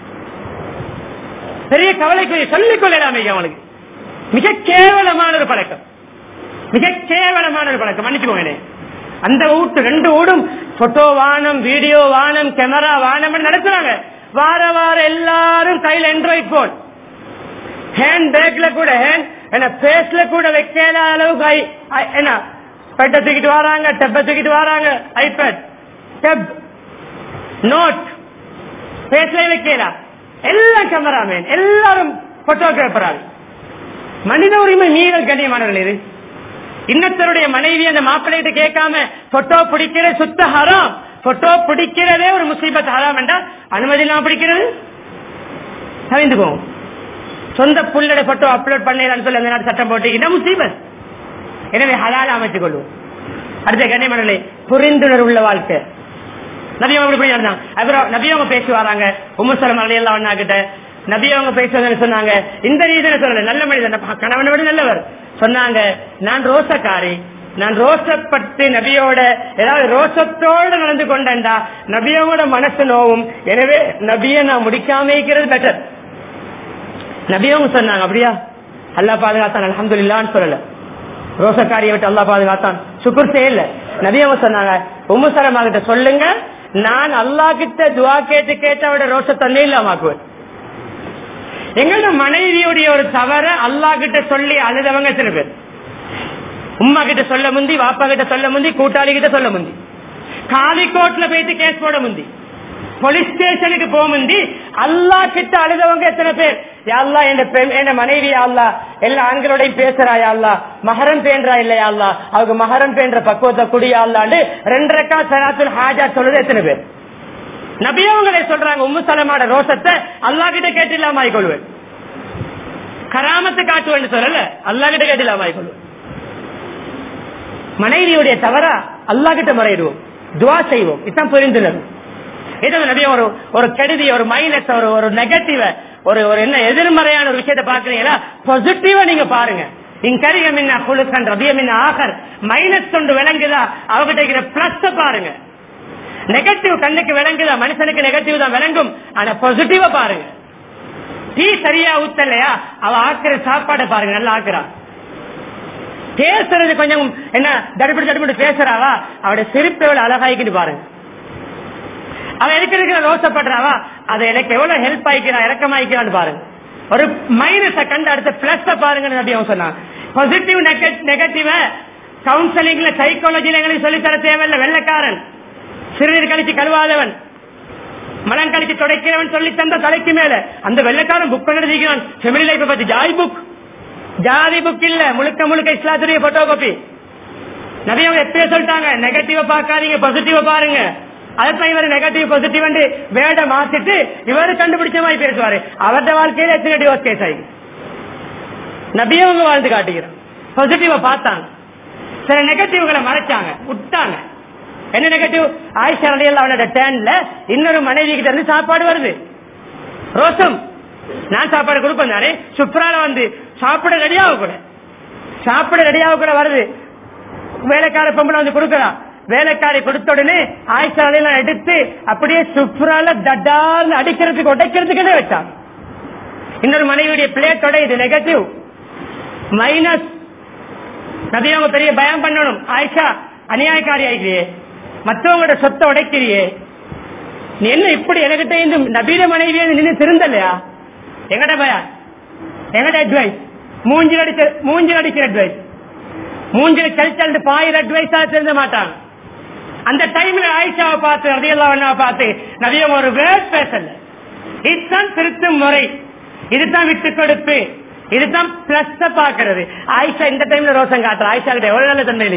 பெரிய கவலைக்குரிய சொல்லிக் கொள்ளலாமே அவனுக்கு மிக கேவலமான ஒரு பழக்கம் மிக கேவலமான ஒரு பழக்கம் மன்னிச்சுக்கோங்க அந்த வீட்டு ரெண்டு வீடும் போட்டோ வானம் வீடியோ வானம் கேமரா வானம் நடத்துறாங்க வார வார எல்லாரும் கையில் ஆண்ட்ராய்ட் போன் ஹேண்ட் பேக்ல கூட ஹேண்ட் என்ன பேஸ்ல கூட வைக்காத அளவுக்கு ஐ- ஐ- என்ன பெட்டை தூக்கிட்டு வராங்க டெப்பை தூக்கிட்டு வராங்க ஐபேட் டெப் நோட் பேசவே வைக்கலாம் எல்லாம் கேமராமேன் எல்லாரும் போட்டோகிராஃபரால் மனித உரிமை மீறல் கண்ணியமானவர்கள் இது இன்னத்தருடைய மனைவி அந்த மாப்பிள்ளைகிட்ட கேட்காம போட்டோ பிடிக்கிற சுத்த ஹராம் போட்டோ பிடிக்கிறதே ஒரு முசீபத் ஹராம் என்றால் அனுமதி இல்லாம பிடிக்கிறது கவிந்து போகும் சொந்த புள்ளட போட்டோ அப்லோட் பண்ணலாம்னு சொல்லி அந்த நாடு சட்டம் போட்டு இதான் முசீபத் எனவே ஹலால அமைத்துக் கொள்வோம் அடுத்த கண்ணியமனே புரிந்துணர்வு உள்ள வாழ்க்கை நபி அவங்க இப்படி நடந்தாங்க அப்புறம் நபி அவங்க பேசி வராங்க உம்மசலம் அலையெல்லாம் அண்ணா கிட்ட நபி அவங்க பேசுவதுன்னு சொன்னாங்க இந்த ரீதியில சொல்லல நல்ல மனிதன் நம்ம கணவனை விட நல்லவர் சொன்னாங்க நான் ரோசக்காரி நான் ரோசப்பட்டு நபியோட ஏதாவது ரோசத்தோடு நடந்து கொண்டேன்டா நபியோட மனசு நோவும் எனவே நபியை நான் முடிக்காம இருக்கிறது பெட்டர் நபியவங்க சொன்னாங்க அப்படியா அல்லா பாதுகாத்தான் அலமதுல்லான்னு சொல்லல ரோசக்காரியை விட்டு அல்லா பாதுகாத்தான் சுக்குர் செய்யல நபியவங்க சொன்னாங்க உம்முசலமா கிட்ட சொல்லுங்க நான் அல்லா கிட்ட துவா கேட்டு கேட்டவோட ரோசத்தன்மை இல்லாமாக்குவேன் எங்களோட மனைவியுடைய ஒரு தவற அல்லா கிட்ட சொல்லி அழுதவங்க சில பேர் உம்மா கிட்ட சொல்ல முந்தி வாப்பா கிட்ட சொல்ல முந்தி கூட்டாளி கிட்ட சொல்ல முந்தி காலிக்கோட்ல போயிட்டு கேஸ் போட முந்தி போலீஸ் ஸ்டேஷனுக்கு போக முந்தி அல்லா கிட்ட அழுதவங்க எத்தனை பேர் யாழ்லா என் பெண் என் மனைவி அல்லா எல்லா ஆண்களோடையும் பேசுறாயா அல்லா மகரம் பேன்றா இல்லையா அல்லா அவங்க மகரம் பேன்ற பக்குவத்தை குடியா அல்லாண்டு ரெண்டரைக்கா சராத்துல் ஹாஜா சொல்லுது எத்தனை பேர் நபியவங்களே சொல்றாங்க உம்மு சலமாட ரோசத்தை அல்லா கிட்ட கேட்டு இல்லாம ஆயிக்கொள்வேன் கராமத்து காட்டுவேன் சொல்லல அல்லா கிட்ட கேட்டு இல்லாம ஆயிக்கொள்வேன் மனைவியுடைய தவறா அல்லா கிட்ட மறையிடுவோம் துவா செய்வோம் இதான் புரிந்துணர்வு இது நபிய ஒரு ஒரு கெடுதி ஒரு மைனஸ் ஒரு ஒரு நெகட்டிவ ஒரு ஒரு என்ன எதிர்மறையான ஒரு விஷயத்தை பாக்குறீங்களா பாசிட்டிவா நீங்க பாருங்க இங்கரிய மின்ன குழுக்கன் ரபிய மின்ன ஆகர் மைனஸ் கொண்டு விளங்குதா அவகிட்ட இருக்கிற பிளஸ் பாருங்க நெகட்டிவ் கண்ணுக்கு விளங்குதா மனுஷனுக்கு நெகட்டிவ் தான் விளங்கும் ஆனா பாசிட்டிவா பாருங்க டீ சரியா ஊத்தலையா அவ ஆக்குற சாப்பாடை பாருங்க நல்லா ஆக்குறா பேசுறது கொஞ்சம் என்ன தடுப்படி தடுப்படி பேசுறாவா அவட சிரிப்பு எவ்வளவு அழகாய்க்குன்னு பாருங்க அவ எதுக்கு இருக்கிற ரோசப்படுறாவா அதை எனக்கு எவ்வளவு ஹெல்ப் ஆயிக்கிறா இறக்கமாயிக்கிறான்னு பாருங்க ஒரு மைனஸ கண்டு அடுத்த பிளஸ் பாருங்கன்னு நபி அவன் சொன்னான் பாசிட்டிவ் நெகட்டிவ கவுன்சிலிங்ல சைக்காலஜில எங்களுக்கு சொல்லித்தர தேவையில்லை வெள்ளக்காரன் சிறுநீர் கழிச்சு கழுவாதவன் மலம் கழிச்சு துடைக்கிறவன் சொல்லி தந்த தலைக்கு மேல அந்த வெள்ளக்காரன் புக் எழுதிக்கிறான் ஃபெமிலி லைஃப் பத்தி ஜாய் புக் ஜாதி புக் இல்ல முழுக்க முழுக்க இஸ்லாத்துடைய போட்டோ காப்பி நபி அவங்க எப்பயே சொல்லிட்டாங்க நெகட்டிவ பார்க்காதீங்க பாசிட்டிவ பாருங்க அதுதான் இவர் நெகட்டிவ் பாசிட்டிவ் வேட மாத்திட்டு இவரு கண்டுபிடிச்ச மாதிரி பேசுவாரு அவருடைய வாழ்க்கையில எத்தனை டிவோர்ஸ் கேஸ் ஆகி நபியவங்க வாழ்ந்து காட்டுகிறான் பாசிட்டிவ பார்த்தாங்க சில நெகட்டிவ்களை மறைச்சாங்க விட்டாங்க என்ன நெகட்டிவ் ஆயிஷா அலையல் அவனோட டேன்ல இன்னொரு மனைவி கிட்ட இருந்து சாப்பாடு வருது ரோசம் நான் சாப்பாடு கொடுப்பேன் தானே சுப்ரால வந்து சாப்பிட ரெடியாக கூட சாப்பிட ரெடியாக கூட வருது வேலைக்கார பொம்பளை வந்து கொடுக்கலாம் வேலைக்காரி கொடுத்த உடனே ஆயிஷா அலையெல்லாம் எடுத்து அப்படியே சுப்ரால தட்டால் அடிக்கிறதுக்கு உடைக்கிறதுக்கு வச்சாங்க இன்னொரு மனைவியுடைய பிளேட்டோட இது நெகட்டிவ் மைனஸ் நபியவங்க பெரிய பயம் பண்ணணும் ஆயிஷா அநியாயக்காரி ஆகிறியே மற்றவங்களோட சொத்தை உடைக்கிறியே நீ என்ன இப்படி என்கிட்ட இந்த நபீன மனைவியை நின்று திருந்தலையா எங்கட பயம் எங்கட அட்வைஸ் மூஞ்சி அடிச்ச மூஞ்சி அடிக்கிற அட்வைஸ் மூஞ்சில செல்ச்சல் பாயிர அட்வைஸா திருந்த மாட்டாங்க அந்த டைம்ல ஆயிஷாவை பார்த்து ரதியெல்லாம் பார்த்து நபியம் ஒரு வேர்ட் பேசல இதுதான் திருத்தும் முறை இதுதான் விட்டு கொடுப்பு இதுதான் பிளஸ் பாக்குறது ஆயிஷா இந்த டைம்ல ரோசம் காட்டுற ஆயிஷா கிட்ட எவ்வளவு நல்ல தன்மையிலே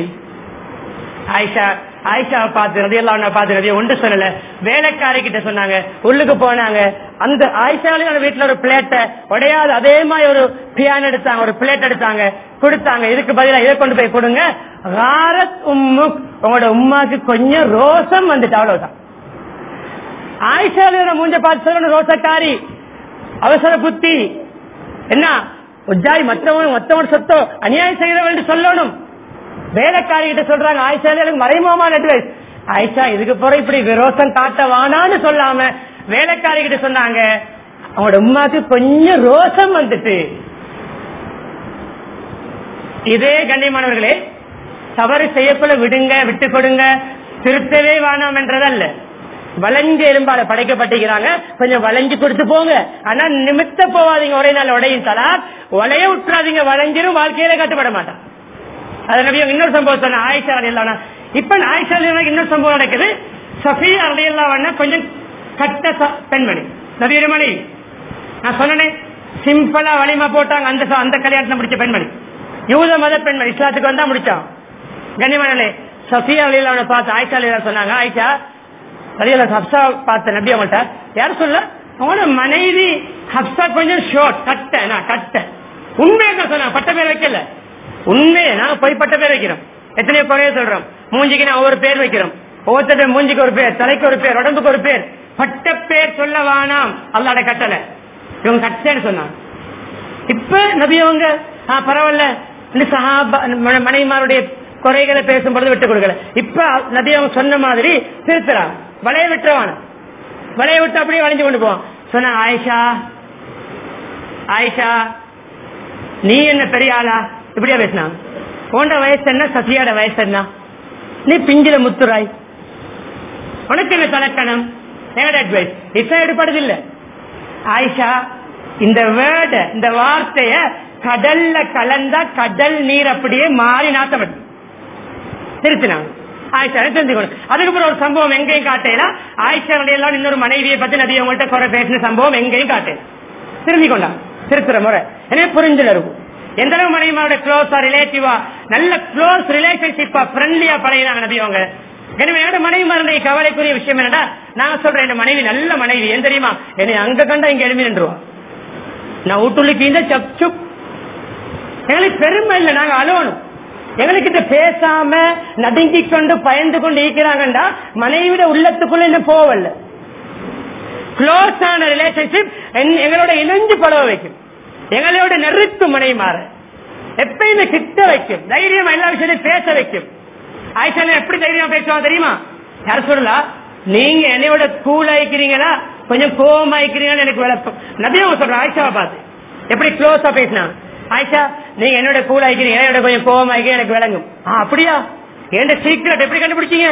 ஆயிஷா ஆயிஷாவை பார்த்து ரதியெல்லாம் பார்த்து ரதிய ஒன்று சொல்லல வேலைக்காரி கிட்ட சொன்னாங்க உள்ளுக்கு போனாங்க அந்த ஆயிஷாலையும் அந்த வீட்டுல ஒரு பிளேட்டை உடையாது அதே மாதிரி ஒரு பியான் எடுத்தாங்க ஒரு பிளேட் எடுத்தாங்க கொடுத்தாங்க இதுக்கு பதிலா இதை கொண்டு போய் கொடுங்க ராரத் உம்மு உங்களோட உமாக்கு கொஞ்சம் ரோசம் வந்துட்டு அவ்வளவுதான் ஆயிஷாவோட மூஞ்ச பார்த்து சொல்லணும் ரோசக்காரி அவசர புத்தி என்ன உஜ்ஜாய் மற்றவன் மற்றவன் சொத்தோ அநியாயம் செய்யறவன் சொல்லணும் வேலைக்காரி கிட்ட சொல்றாங்க ஆயிஷா எனக்கு மறைமுகமான அட்வைஸ் ஆயிஷா இதுக்கு பிறகு இப்படி விரோசம் காட்ட வானான்னு சொல்லாம வேலைக்காரி கிட்ட சொன்னாங்க அவங்களோட உமாக்கு கொஞ்சம் ரோசம் வந்துட்டு இதே கண்ணியமானவர்களே தவறு செய்யப்பட விடுங்க விட்டு கொடுங்க திருத்தவே வேணாம் என்றதல்ல வளைஞ்ச எலும்பால படைக்கப்பட்டிருக்கிறாங்க கொஞ்சம் வளைஞ்சு கொடுத்து போங்க ஆனா நிமித்த போவாதீங்க ஒரே நாள் உடையும் தலா உலைய விட்டுறாதீங்க வளைஞ்சிரும் வாழ்க்கையில கட்டுப்பட மாட்டான் அது நபி இன்னொரு சம்பவம் சொன்ன ஆயிஷா அலி இப்ப ஆயிஷா அலி இன்னொரு சம்பவம் நடக்குது சஃபியா அலி கொஞ்சம் கட்ட ச- பெண்மணி நபியுடைய மனைவி நான் சொன்னேனே சிம்பிளா வலிமா போட்டாங்க அந்த ச- அந்த கல்யாணத்தை முடிச்ச பெண்மணி யூத மத பெண்மணி இஸ்லாத்துக்கு வந்தா முடிச்சான் கண்ணியமானே சஃபியா அலியில் அவனை பார்த்து ஆயிஷா அலியில் சொன்னாங்க ஆயிஷா அலியில் ஹப்சா பார்த்த நபி அவங்கள்ட்ட யார் சொல்ல அவனோட மனைவி ஹப்சா கொஞ்சம் ஷோர்ட் கட்ட நான் கட்ட உண்மையாக சொன்னாங்க பட்ட பேர் வைக்கல உண்மையை நாங்க போய் பட்ட பேர் வைக்கிறோம் எத்தனையோ குறைய சொல்றோம் மூஞ்சிக்கு நான் ஒவ்வொரு பேர் வைக்கிறோம் ஒவ்வொருத்தர் மூஞ்சிக்கு ஒரு பேர் தலைக்கு ஒரு பேர் உடம்புக்கு ஒரு பேர் பட்ட பேர் சொல்ல வேணாம் அல்லாட கட்டளை இவங்க கட்டேன்னு சொன்னாங்க இப்ப நபி அவங்க ஆ, பரவாயில்ல இந்த சஹாபா ம- மனைவிமாருடைய குறைகளை பேசும்பொழுது விட்டு கொடுக்கல இப்ப நபி அவங்க சொன்ன மாதிரி திருத்துறாங்க வளைய விட்டுருவான வளைய விட்டு அப்படியே வளைஞ்சு கொண்டு போவான் சொன்ன ஆயிஷா ஆயிஷா நீ என்ன பெரிய ஆளா இப்படியா பேசினாங்க உண்ட வயசு என்ன சசியாட வயசு என்ன நீ பிஞ்சில முத்துராய் உனக்கு என்ன தலக்கணம் என்னோட அட்வைஸ் இப்ப எடுப்படுது இல்ல ஆயிஷா இந்த வேர்ட இந்த வார்த்தைய கடல்ல கலந்தா கடல் நீர் அப்படியே மாறி நாத்தப்பட்டு திருத்தினாங்க ஆயிஷா தெரிஞ்சுக்கணும் அதுக்கப்புறம் ஒரு சம்பவம் எங்கேயும் காட்டையில ஆயிஷா எல்லாம் இன்னொரு மனைவியை பத்தி நபி அவங்கள்ட்ட குறை பேசின சம்பவம் எங்கேயும் காட்டையில திரும்பி கொண்டாங்க திருத்துற முறை எனவே புரிஞ்சுணர்வு எந்த அளவு மனைவியோட க்ளோஸா ரிலேட்டிவா நல்ல க்ளோஸ் ரிலேஷன்ஷிப்பா ஃப்ரெண்ட்லியா பழகினாங்க நபி அவங்க எனவே என்னோட மனைவி மருந்தை கவலைக்குரிய விஷயம் என்னடா நான் சொல்றேன் என் மனைவி நல்ல மனைவி ஏன் தெரியுமா என்னை அங்க கண்டா இங்க எழுப்பி நின்றுவான் நான் வீட்டுள்ளுக்கு இந்த சப் சுப் எங்களுக்கு பெருமை இல்லை நாங்க அழுவணும் எங்களுக்கு இந்த பேசாம நடுங்கி கொண்டு பயந்து கொண்டு இருக்கிறாங்கண்டா மனைவிட உள்ளத்துக்குள்ள இன்னும் போவல்ல க்ளோஸ் ஆன ரிலேஷன்ஷிப் எங்களோட இணைஞ்சு பழக வைக்கும் எங்களோட நெருக்கும் மனைவி மாற எப்பயுமே கிட்ட வைக்கும் தைரியம் எல்லா விஷயத்தையும் பேச வைக்கும் ஆயிஷா எப்படி தைரியமா பேசுவாங்க தெரியுமா யார் சொல்லலாம் நீங்க என்னையோட கூல் ஆயிக்கிறீங்களா கொஞ்சம் கோவம் ஆயிக்கிறீங்கன்னு எனக்கு விளக்கம் நபி அவங்க சொல்றாங்க ஆயிஷாவை பார்த்து எப்படி க்ளோஸா பேசினாங்க ஆயிஷா நீங்க என்னோட கூல் ஆயிக்கிறீங்க என்னோட கொஞ்சம் கோவம் ஆயிக்கிறீங்க எனக்கு விளங்கும் ஆ, அப்படியா என் சீக்ரெட் எப்படி கண்டுபிடிச்சீங்க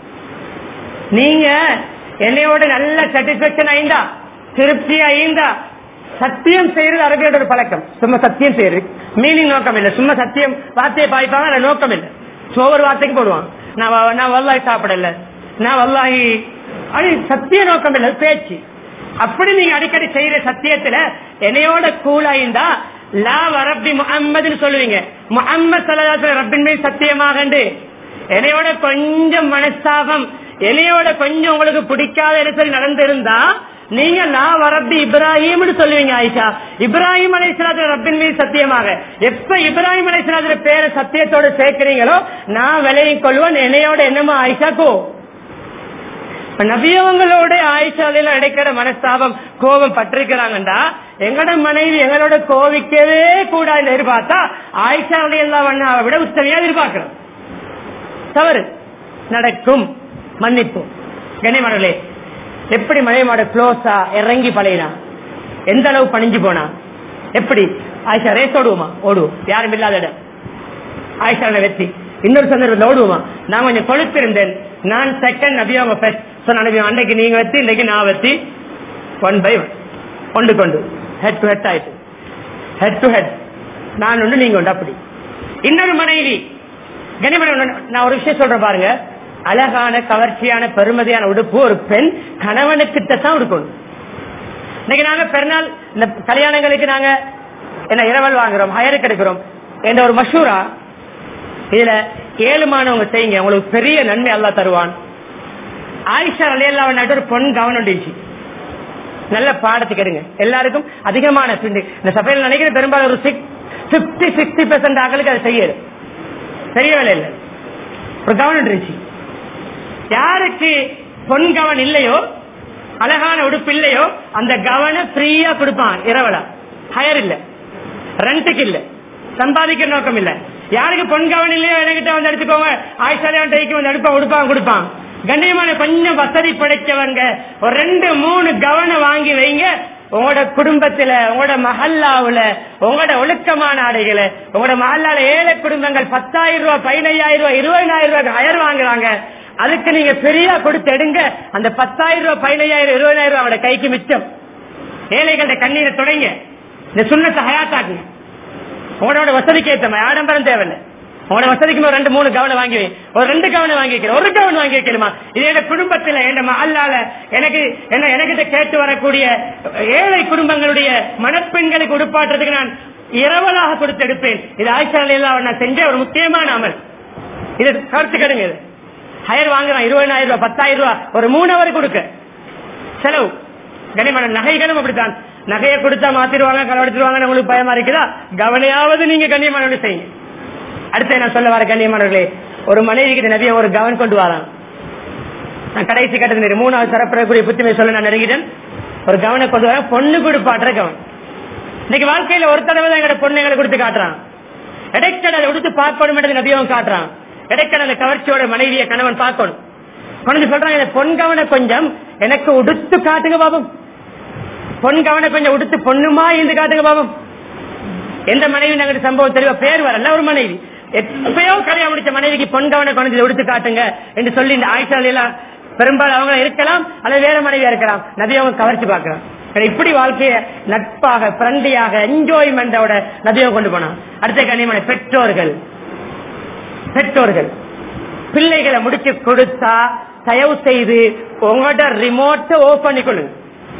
நீங்க என்னையோட நல்ல சாட்டிஸ்பேக்ஷன் ஆயிந்தா திருப்தி ஆயிந்தா சத்தியம் செய்யறது அரபியோட ஒரு பழக்கம் சும்மா சத்தியம் செய்யறது மீனிங் நோக்கம் இல்லை சும்மா சத்தியம் வார்த்தையை பாய்ப்பாங்க ஆனா நோக்கம் இல்லை சும்மா ஒரு வார்த்தைக்கு போடுவான் நான் வ- நான் வல்லாஹி சாப்பிடல நான் வல்லாஹி அது சத்திய நோக்கம் இல்லை அது பேச்சு அப்படி நீங்க அடிக்கடி செய்யற சத்தியத்துல என்னையோட கூலாயிருந்தா லா வரப்பி முகம்மதுன்னு சொல்லுவீங்க முகம்மது சல்லல்லாஹு ரப்பின் மீது சத்தியமாக என்னையோட கொஞ்சம் மனஸ்தாபம் என்னையோட கொஞ்சம் உங்களுக்கு பிடிக்காத இடத்துல நடந்திருந்தா நீங்க நான் வரப்பி இப்ராஹிம்னு சொல்லுவீங்க ஆயிஷா இப்ராஹிம் அலைஹிஸ்ஸலாத்து ரப்பின் மீது சத்தியமாக எப்ப இப்ராஹிம் அலைஹிஸ்ஸலாத்து பேரை சத்தியத்தோட சேர்க்கிறீங்களோ நான் விலையும் கொள்வேன் என்னையோட என்னமோ ஆயிஷாக்கோ இப்ப நபியவங்களோட ஆயிஷாலையில இடைக்கிற மனஸ்தாபம் கோபம் பற்றிருக்கிறாங்கடா எங்களோட மனைவி எங்களோட கோவிக்கவே கூடாது எதிர்பார்த்தா ஆயிஷாவுடைய எல்லாம் வண்ணாவை விட உத்தமையா எதிர்பார்க்கிறோம் தவறு நடக்கும் மன்னிப்பு கனிமணலே எப்படி மனைவியோட க்ளோஸா இறங்கி பழையினான் எந்த அளவு பணிஞ்சு போனா எப்படி ஆயிஷா ரேஸ் ஓடுவோமா ஓடுவோம் யாரும் இல்லாத இடம் ஆயிஷா வெற்றி இன்னொரு சந்தர்ப்பத்தில் ஓடுவோமா நான் கொஞ்சம் கொழுத்திருந்தேன் நான் செகண்ட் நபி அவங்க ஃபர்ஸ்ட் சொன்ன நபி அன்னைக்கு நீங்க வெற்றி இன்னைக்கு நான் வெற்றி ஒன் பை ஒன் கொண்டு கொண்டு ஹெட் டு ஹெட் ஆயிட்டு ஹெட் டு ஹெட் நான் ஒன்று நீங்க ஒன்று அப்படி இன்னொரு மனைவி கனிமணி நான் ஒரு விஷயம் சொல்றேன் பாருங்க அழகான கவர்ச்சியான பெருமதியான உடுப்பு ஒரு பெண் கணவனுக்கிட்ட தான் உடுக்கணும் இன்னைக்கு நாங்க பெருநாள் இந்த கல்யாணங்களுக்கு நாங்க என்ன இரவல் வாங்குறோம் ஹயருக்கு எடுக்கிறோம் என்ற ஒரு மஷூரா இதுல ஏழு மாணவங்க செய்யுங்க உங்களுக்கு பெரிய நன்மை அல்லாஹ் தருவான் ஆயிஷா அலையல்லா ஒரு பொன் கவனம் இருந்துச்சு நல்ல பாடத்துக்கு எடுங்க எல்லாருக்கும் அதிகமான பிண்டு இந்த சபையில் நினைக்கிற பெரும்பாலும் ஒரு பிப்டி சிக்ஸ்டி பெர்சென்ட் ஆக்களுக்கு அதை செய்யறது பெரிய வேலை இல்லை ஒரு கவனம் இருந்துச்சு யாருக்கு பொன் கவன் இல்லையோ அழகான உடுப்பு இல்லையோ அந்த கவனை ஃப்ரீயா கொடுப்பான் இரவல ஹயர் இல்ல ரெண்டுக்கு இல்ல சம்பாதிக்கிற நோக்கம் இல்ல யாருக்கு பொன் கவன் இல்லையோ என்கிட்ட வந்து எடுத்துக்கோங்க ஆயிஷாலே டைக்கு வந்து எடுப்பான் உடுப்பான் கொடுப்பான் கண்ணியமான கொஞ்சம் வசதி படைச்சவங்க ஒரு ரெண்டு மூணு கவனை வாங்கி வைங்க உங்களோட குடும்பத்துல உங்களோட மஹல்லாவுல உங்களோட ஒழுக்கமான ஆடைகளை உங்களோட மஹல்லால ஏழை குடும்பங்கள் பத்தாயிரம் ரூபாய் பதினையாயிரம் ரூபாய் இருபதாயிரம் ரூபாய்க்கு ஹயர் வாங்குறாங்க அதுக்கு நீங்க பெரியா கொடுத்து எடுங்க அந்த பத்தாயிரம் ரூபாய் பதினையாயிரம் இருபதாயிரம் ரூபாய் அவட கைக்கு மிச்சம் ஏழைகளோட கண்ணீரை தொடங்க இந்த சுண்ணத்தை ஹயாத்தாக்குங்க உங்களோட வசதிக்கு ஏத்த மாதிரி ஆடம்பரம் தேவையில்லை உங்களோட வசதிக்கு ஒரு ரெண்டு மூணு கவனம் வாங்கி வை. ஒரு ரெண்டு கவனம் வாங்கி வைக்கிறேன் ஒரு கவனம் வாங்கி வைக்கணுமா இது என் குடும்பத்துல என் அல்லால எனக்கு என்ன எனக்கிட்ட கேட்டு வரக்கூடிய ஏழை குடும்பங்களுடைய மணப்பெண்களுக்கு உடுப்பாட்டுறதுக்கு நான் இரவலாக கொடுத்து எடுப்பேன் இது ஆயிஷா எல்லாம் நான் செஞ்ச ஒரு முக்கியமான அமல் இது கருத்து கடுங்க இது ஹயர் வாங்குறான் இருபதாயிரம் ரூபாய் பத்தாயிரம் ரூபாய் ஒரு மூணு அவர் கொடுக்க செலவு கனிமன நகைகளும் அப்படித்தான் நகையை கொடுத்தா மாத்திருவாங்க களவெடுத்துருவாங்க உங்களுக்கு பயமா இருக்குதா கவனையாவது நீங்க கண்ணியமான செய்யுங்க அடுத்து நான் சொல்ல வர கண்ணியமானவர்களே ஒரு மனைவி கிட்ட நிறைய ஒரு கவன் கொண்டு வரான் நான் கடைசி கட்டத்தில் மூணாவது தரப்படக்கூடிய புத்திமை சொல்ல நான் நெருங்கிட்டேன் ஒரு கவனை கொண்டு வரேன் பொண்ணு கொடுப்பாட்டுற கவன் இன்னைக்கு வாழ்க்கையில ஒரு தடவை தான் எங்களோட பொண்ணு எங்களை கொடுத்து காட்டுறான் இடைக்கடலை கொடுத்து பார்க்கணும் நபியவன் காட்டுறான் இடைக்கடலை கவர்ச்சியோட மனைவியை கணவன் பார்க்கணும் கொண்டு சொல்றாங்க இந்த பொன் கவனை கொஞ்சம் எனக்கு உடுத்து காட்டுங்க பாபம் பொன் கவனை கொஞ்சம் உடுத்து பொண்ணுமா இருந்து காட்டுங்க பாபம் எந்த மனைவி நாங்க சம்பவம் தெரியும் பேர் வரல ஒரு மனைவி எப்பயோ கல்யாணம் முடிச்ச மனைவிக்கு பொன் கவனை கொண்டு உடுத்து காட்டுங்க என்று சொல்லி இந்த ஆயிஷா எல்லாம் பெரும்பாலும் அவங்க இருக்கலாம் அல்லது வேற மனைவியா இருக்கலாம் நபி அவங்க கவர்ச்சி பார்க்கலாம் இப்படி வாழ்க்கைய நட்பாக ஃப்ரெண்ட்லியாக என்ஜாய்மெண்டோட நபியாக கொண்டு போனான் அடுத்த கனிமனை பெற்றோர்கள் பெற்றோர்கள் பிள்ளைகளை முடிச்சு கொடுத்தா தயவு செய்து உங்களோட ரிமோட்டை ஓப் பண்ணிக்கொள்ளுங்க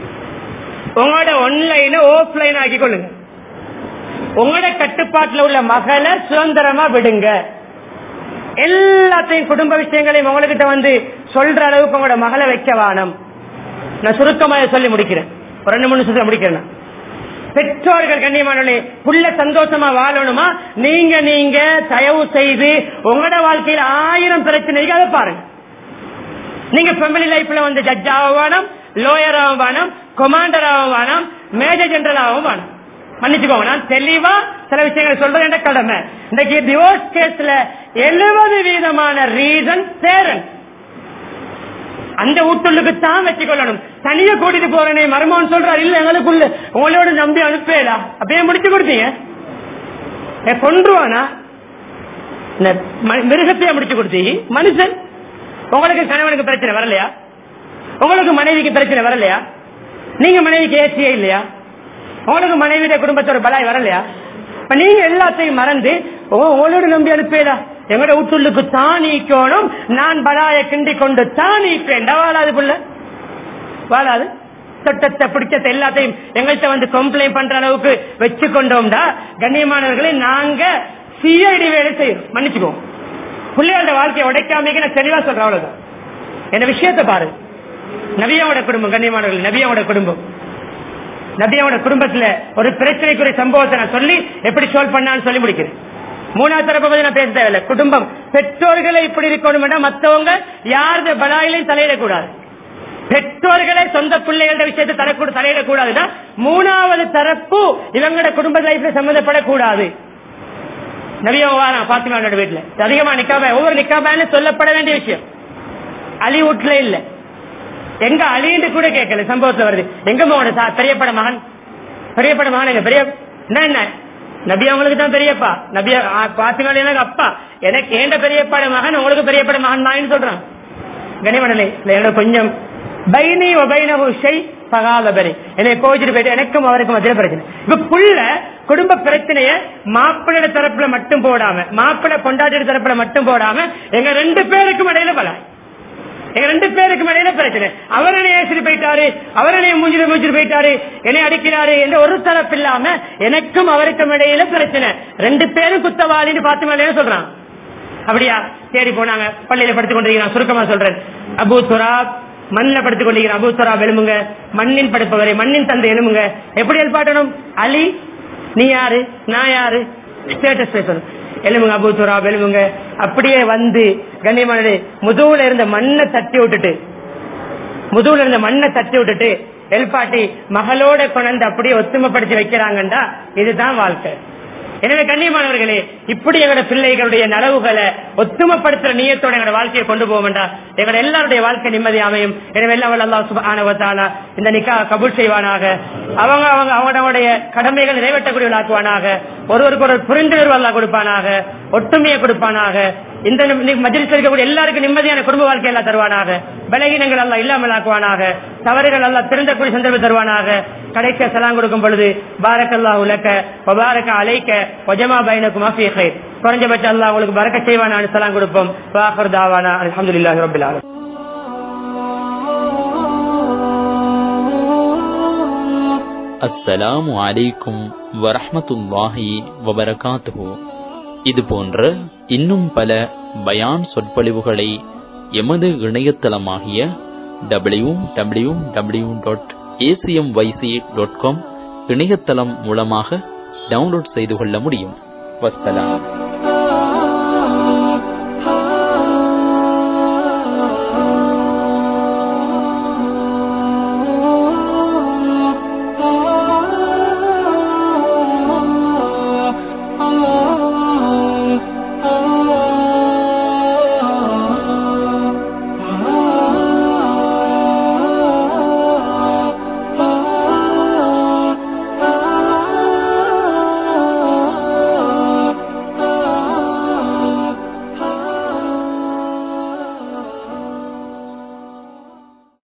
உங்களோட ஒன்லைன ஆஃப்லைன் ஆக்கி கொள்ளுங்க உங்களோட கட்டுப்பாட்டுல உள்ள மகளை சுதந்திரமா விடுங்க எல்லாத்தையும் குடும்ப விஷயங்களையும் உங்ககிட்ட வந்து சொல்ற அளவுக்கு உங்களோட மகளை வைக்க வானம் நான் சுருக்கமாக சொல்லி முடிக்கிறேன் ஒரு ரெண்டு மூணு நிமிஷத்துல முடிக்கிறேன் பெற்றோர்கள் கண்ணியமானே புள்ள சந்தோஷமா வாழணுமா நீங்க நீங்க தயவு செய்து உங்களோட வாழ்க்கையில ஆயிரம் பிரச்சனைகள் அதை பாருங்க நீங்க ஃபேமிலி லைஃப்ல வந்து ஜட்ஜ் ஆக வேணும் லோயர் ஆக வேணும் கொமாண்டர் ஆக வேணும் மேஜர் ஜெனரல் ஆகவும் வேணும் மன்னிச்சுக்கோங்க நான் தெளிவா சில விஷயங்கள் சொல்றது என்ற கடமை இன்னைக்கு டிவோர்ஸ் கேஸ்ல எழுபது வீதமான ரீசன் பேரண்ட் அந்த வீட்டுள்ளுக்கு தான் வச்சு கொள்ளணும் தனியா கூட்டிட்டு போறேனே மருமகன் சொல்றாரு இல்ல எங்களுக்குள்ள உங்களோட நம்பி அனுப்பேடா அப்படியே முடிச்சு கொடுத்தீங்க கொன்றுவானா மிருகத்தையா முடிச்சு கொடுத்தீங்க மனுஷன் உங்களுக்கு கணவனுக்கு பிரச்சனை வரலையா உங்களுக்கு மனைவிக்கு பிரச்சனை வரலையா நீங்க மனைவிக்கு ஏசியே இல்லையா உங்களுக்கு மனைவியுடைய குடும்பத்தோட பலாய் வரலையா இப்ப நீங்க எல்லாத்தையும் மறந்து உங்களோட நம்பி அனுப்பேடா எங்களோட வீட்டுள்ளுக்கு தான் நீக்கணும் நான் பலாய கிண்டி கொண்டு தான் நீப்பேன் வாழாது புள்ள வாழாது சட்டத்தை பிடிச்சத்தை எல்லாத்தையும் எங்கள்கிட்ட வந்து கம்ப்ளைண்ட் பண்ற அளவுக்கு வச்சு கொண்டோம்டா கண்ணியமானவர்களை நாங்க சிஐடி வேலை செய்யணும் மன்னிச்சுக்கோம் பிள்ளையோட வாழ்க்கையை உடைக்காம நான் தெளிவா சொல்றேன் அவ்வளவுதான் என்ன விஷயத்தை பாரு நபியாவோட குடும்பம் கண்ணியமானவர்கள் நபியாவோட குடும்பம் நபியாவோட குடும்பத்துல ஒரு பிரச்சனைக்குரிய சம்பவத்தை நான் சொல்லி எப்படி சால்வ் பண்ணான்னு சொல்லி முடிக்கிறேன் மூணாவது தரப்பை பத்தி நான் பேச தேவையில்லை குடும்பம் பெற்றோர்களை இப்படி இருக்கணும் மத்தவங்க யாருடைய பலாயிலையும் தலையிடக்கூடாது பெற்றோர்களே சொந்த பிள்ளைகள விஷயத்தை தரக்கூட தலையிடக்கூடாதுன்னா மூணாவது தரப்பு இவங்களோட குடும்ப லைஃப்ல சம்மந்தப்படக்கூடாது நவிய வாரம் பாத்திமாவோட வீட்டுல அதிகமா நிக்காப ஒவ்வொரு நிக்காபான்னு சொல்லப்பட வேண்டிய விஷயம் அலி வீட்டுல இல்ல எங்க அலின்னு கூட கேட்கல சம்பவத்துல வருது எங்க உங்களோட பெரியப்பட மகன் பெரியப்பட மகன் எங்க பெரிய என்ன என்ன நபி அவங்களுக்கு தான் பெரியப்பா நபியா பாத்திமா எனக்கு அப்பா எனக்கு ஏண்ட பெரியப்பாட மகன் உங்களுக்கு பெரியப்பட மகன் தான் சொல்றான் கனிமணனே எனக்கு கொஞ்சம் பைனி ஒபைனவு ஷெய் பகாலபரி என்னை கோச்சிட்டு போயிட்டு எனக்கும் அவருக்கும் அதே பிரச்சனை இப்ப புள்ள குடும்ப பிரச்சனைய மாப்பிள்ளை தரப்புல மட்டும் போடாம மாப்பிள்ளை கொண்டாட்டி தரப்புல மட்டும் போடாம எங்க ரெண்டு பேருக்கும் இடையில பல எங்க ரெண்டு பேருக்கும் இடையில பிரச்சனை அவர் என்னை ஏசிட்டு போயிட்டாரு அவர் என்னை மூஞ்சிட்டு மூஞ்சிட்டு போயிட்டாரு என்னை அடிக்கிறாரு என்ற ஒரு தரப்பு இல்லாம எனக்கும் அவருக்கும் இடையில பிரச்சனை ரெண்டு பேரும் குத்தவாளின்னு பார்த்து மேலே சொல்றான் அப்படியா தேடி போனாங்க பள்ளியில படுத்துக் கொண்டிருக்கிறான் சுருக்கமா சொல்றேன் அபு துராப் மண்ணில் படுத்துக் கொண்டிருக்கிற அபு துராப் எழுமுங்க மண்ணின் படுப்பவரை மண்ணின் தந்தை எழுமுங்க எப்படி எழுப்பாட்டணும் அலி நீ யாரு நான் யாரு ஸ்டேட்டஸ் பேசணும் எழுமுங்க அபு துராப் எழுமுங்க அப்படியே வந்து கண்ணியமான முதுகுல இருந்த மண்ணை தட்டி விட்டுட்டு முதுகுல இருந்த மண்ணை தட்டி விட்டுட்டு எழுப்பாட்டி மகளோட கொண்டு அப்படியே ஒத்துமைப்படுத்தி வைக்கிறாங்கண்டா இதுதான் வாழ்க்கை எனவே கண்ணியமானவர்களே இப்படி எங்களோட பிள்ளைகளுடைய நலவுகளை ஒத்துமைப்படுத்துற நீயத்தோட எங்களோட வாழ்க்கையை கொண்டு போக வேண்டாம் எங்களோட எல்லாருடைய வாழ்க்கை நிம்மதி அமையும் எனவே எல்லாம் அல்லா சுபானவத்தாலா இந்த நிக்கா கபூல் செய்வானாக அவங்க அவங்க அவங்களுடைய கடமைகள் நிறைவேற்றக்கூடியவர்களாக்குவானாக ஒருவருக்கு ஒரு புரிந்துணர்வு அல்லா கொடுப்பானாக ஒற்றுமையை கொடுப்பானாக இந்த மஜிலிஸ் இருக்கக்கூடிய எல்லாருக்கும் நிம்மதியான குடும்ப வாழ்க்கை எல்லாம் தருவானாக பலகீனங்கள் எல்லாம் இல்லாமல் ஆக்குவானாக தவறுகள் எல்லாம் திருந்தக்கூடிய சந்தர்ப்பம் தருவானாக கடைக்க சலாம் கொடுக்கும் பொழுது பாரக் அல்லாஹ் உலக்க வபாரக அலைக்க ஒஜமா பைனக்கும் அஃபி ஹைர் குறைஞ்சபட்சம் அல்லாஹ் உங்களுக்கு பறக்க செய்வானான்னு சலாம் கொடுப்போம் வாஹர் தாவானா அல்ஹம்துலில்லாஹி ரப்பில் ஆலமீன் அஸ்ஸலாமு அலைக்கும் வரஹ்மத்துல்லாஹி வபரகாத்துஹு இது போன்ற இன்னும் பல பயான் சொற்பொழிவுகளை எமது இணையதளமாகிய W W W dot ACM YC dot com இணையதளம் மூலமாக டவுன்லோட் செய்து கொள்ள முடியும் வஸ்ஸலாம்